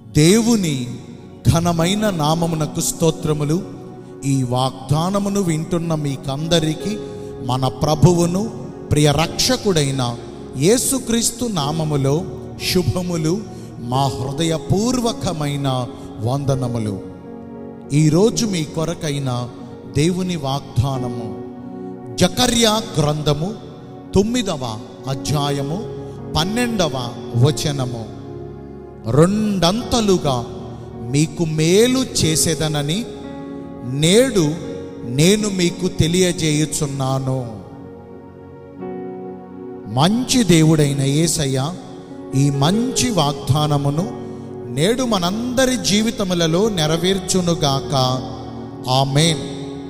దేవుని ఘనమైన నామమునకు స్తోత్రములు ఈ వాగ్దానమును వింటున్న మీకందరికీ మన ప్రభువును ప్రియ రక్షకుడైన యేసుక్రీస్తు నామములో శుభములు మా హృదయపూర్వకమైన వందనములు ఈరోజు మీ కొరకైన దేవుని వాగ్దానము జకర్యా గ్రంథము తొమ్మిదవ అధ్యాయము పన్నెండవ వచనము రెండంతలుగా మీకు మేలు చేసేదనని నేడు నేను మీకు తెలియజేయుచున్నాను మంచి దేవుడైన యేసయ్య ఈ మంచి వాగ్దానమును నేడు మనందరి జీవితములలో నెరవేర్చునుగాక ఆమెన్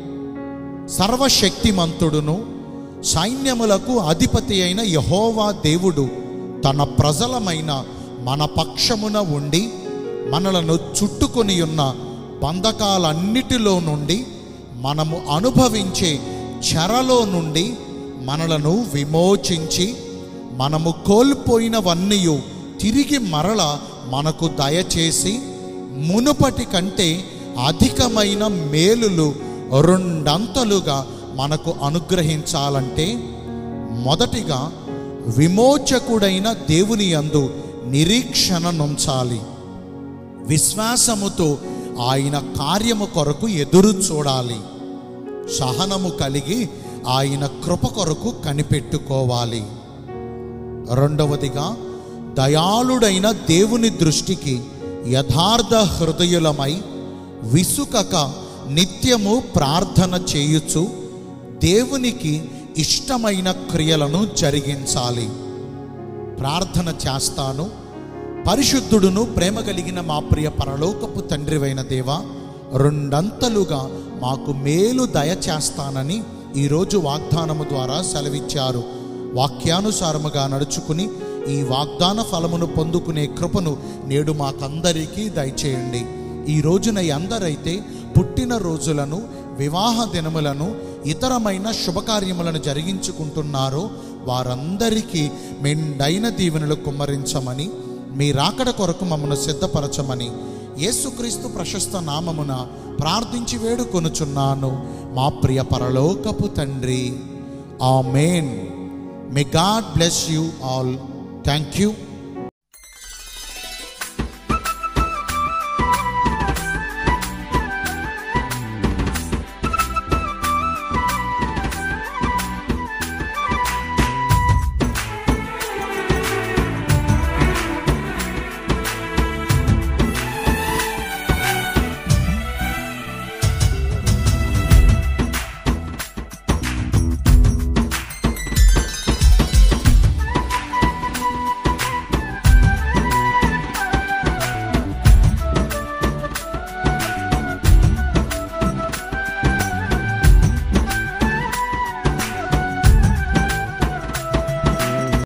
సర్వశక్తిమంతుడును సైన్యములకు అధిపతి అయిన యహోవా దేవుడు తన ప్రజలమైన మన పక్షమున ఉండి మనలను చుట్టుకొని ఉన్న బంధకాలన్నిటిలో నుండి మనము అనుభవించే చెరలో నుండి మనలను విమోచించి మనము కోల్పోయినవన్నీ తిరిగి మరల మనకు దయచేసి మునుపటి కంటే అధికమైన మేలులు రెండంతలుగా మనకు అనుగ్రహించాలంటే మొదటిగా విమోచకుడైన దేవుని యందు నిరీక్షణ నుంచాలి విశ్వాసముతో ఆయన కార్యము కొరకు ఎదురు చూడాలి సహనము కలిగి ఆయన కృప కొరకు కనిపెట్టుకోవాలి రెండవదిగా దయాళుడైన దేవుని దృష్టికి యథార్థ హృదయులమై విసుకక నిత్యము ప్రార్థన చేయుచు దేవునికి ఇష్టమైన క్రియలను జరిగించాలి ప్రార్థన చేస్తాను పరిశుద్ధుడును ప్రేమ కలిగిన మా ప్రియ పరలోకపు తండ్రివైన దేవ రెండంతలుగా మాకు మేలు దయచేస్తానని ఈరోజు వాగ్దానము ద్వారా సెలవిచ్చారు వాక్యానుసారముగా నడుచుకుని ఈ వాగ్దాన ఫలమును పొందుకునే కృపను నేడు మాకందరికీ దయచేయండి ఈ రోజున ఎందరైతే పుట్టిన రోజులను వివాహ దినములను ఇతరమైన శుభకార్యములను జరిగించుకుంటున్నారో వారందరికీ మెండైన దీవెనలు కుమ్మరించమని మీ రాకడ కొరకు మమ్మను సిద్ధపరచమని యేసుక్రీస్తు ప్రశస్త నామమున ప్రార్థించి వేడుకొనుచున్నాను మా ప్రియ పరలోకపు తండ్రి amen may God bless you all thank you